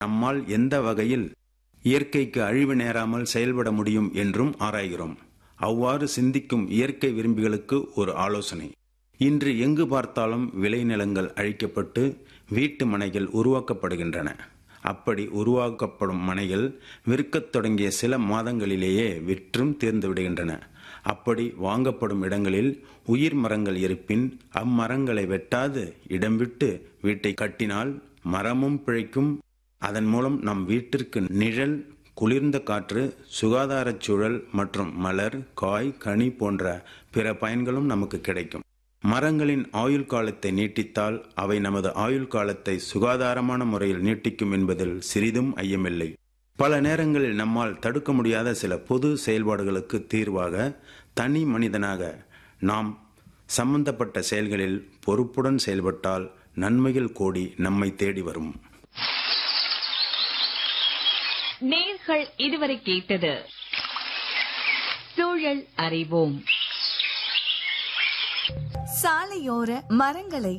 நம்மால் எந்த வகையில் இயற்கைக்கு அழிவு நேராமல் செயல்பட முடியும் என்றும் ஆராய்கிறோம் அவ்வாறு சிந்திக்கும் இயற்கை விரும்பிகளுக்கு ஒரு ஆலோசனை இன்று எங்கு பார்த்தாலும் விளைநிலங்கள் அழிக்கப்பட்டு வீட்டு மனைகள் உருவாக்கப்படுகின்றன அப்படி உருவாக்கப்படும் மனைகள் விற்கத் தொடங்கிய சில மாதங்களிலேயே விற்றும் தீர்ந்து விடுகின்றன அப்படி வாங்கப்படும் இடங்களில் உயிர் மரங்கள் இருப்பின் அம்மரங்களை வெட்டாது இடம் விட்டு வீட்டை கட்டினால் மரமும் பிழைக்கும் அதன் மூலம் நம் வீட்டிற்கு நிழல் குளிர்ந்த காற்று சுகாதாரச் சூழல் மற்றும் மலர் காய் கனி போன்ற பிற பயன்களும் நமக்கு கிடைக்கும் மரங்களின் ஆயுள் காலத்தை நீட்டித்தால் அவை நமது ஆயுள் காலத்தை சுகாதாரமான முறையில் நீட்டிக்கும் என்பதில் சிறிதும் ஐயமில்லை பல நேரங்களில் நம்மால் தடுக்க முடியாத சில பொது செயல்பாடுகளுக்கு தீர்வாக தனி மனிதனாக நாம் சம்பந்தப்பட்ட செயல்களில் பொறுப்புடன் செயல்பட்டால் நன்மைகள் கோடி நம்மை தேடி வரும் நேர்கள் இதுவரை கேட்டது சூழல் அறிவோம் சாலையோர மரங்களை